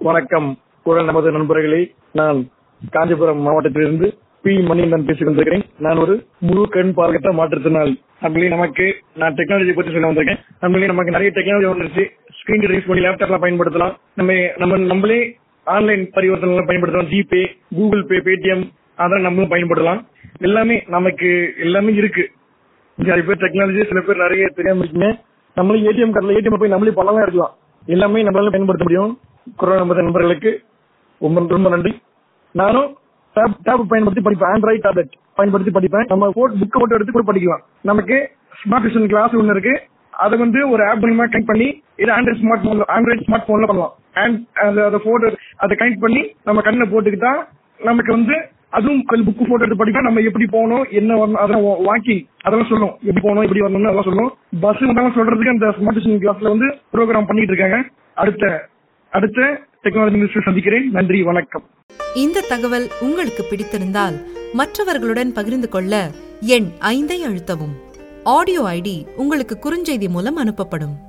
வணக்கம் குரல் நமது நண்பர்களே நான் காஞ்சிபுரம் மாவட்டத்திலிருந்து பி மணிகண்டன் பேசிக் கொண்டிருக்கிறேன் நான் ஒரு முழு கண் பார்வையற்ற மாற்றுத்திறனாளி நம்மளே நமக்கு நான் டெக்னாலஜி பத்தி சொல்ல வந்திருக்கேன் நம்மளே நமக்கு நிறைய டெக்னாலஜி வந்துருச்சு ஸ்கிரீன் யூஸ் பண்ணி லேப்டாப்ல பயன்படுத்தலாம் நம்ம நம்ம நம்மளே ஆன்லைன் பரிவர்த்தனை பயன்படுத்தலாம் ஜிபே கூகுள் பே பேடிஎம் அதெல்லாம் நம்மளும் பயன்படுத்தலாம் எல்லாமே நமக்கு எல்லாமே இருக்கு நிறைய பேர் டெக்னாலஜி சில பேர் நிறைய தெரியாம இருக்கீங்க நம்மளும் ஏடிஎம் கார்டுல ஏடிஎம் போய் நம்மளே பணம் எடுக்கலாம் எல்லாமே நம்மளால பயன்படுத்த முடியும் கொரோனா நம்பர் நண்பர்களுக்கு ரொம்ப ரொம்ப நன்றி நானும் டேப் டேப் பயன்படுத்தி படிப்பேன் ஆண்ட்ராய்ட் டேப்லெட் பயன்படுத்தி படிப்பேன் நம்ம புக் போட்டோ எடுத்து கூட படிக்கலாம் நமக்கு ஸ்மார்ட் டியூஷன் கிளாஸ் ஒன்று இருக்கு அதை வந்து ஒரு ஆப் மூலமா கனெக்ட் பண்ணி இது ஆண்ட்ராய்ட் ஸ்மார்ட் போன்ல ஆண்ட்ராய்ட் ஸ்மார்ட் போன்ல பண்ணலாம் அண்ட் அந்த போட்டோ அதை கனெக்ட் பண்ணி நம்ம கண்ணில் போட்டுக்கிட்டா நமக்கு வந்து அதுவும் புக் போட்டோ எடுத்து படிக்கலாம் நம்ம எப்படி போகணும் என்ன வரணும் அதெல்லாம் வாக்கிங் அதெல்லாம் சொல்லும் எப்படி போகணும் எப்படி வரணும்னு அதெல்லாம் சொல்லும் பஸ் அதெல்லாம் சொல்றதுக்கு அந்த ஸ்மார்ட் டியூஷன் கிளாஸ்ல வந்து ப்ரோக்ராம் பண்ணிட்டு இருக்காங்க அடுத்த அடுத்த டெக்னாலஜி நியூஸ் சந்திக்கிறேன் நன்றி வணக்கம் இந்த தகவல் உங்களுக்கு பிடித்திருந்தால் மற்றவர்களுடன் பகிர்ந்து கொள்ள எண் ஐந்தை அழுத்தவும் ஆடியோ ஐடி உங்களுக்கு குறுஞ்செய்தி மூலம் அனுப்பப்படும்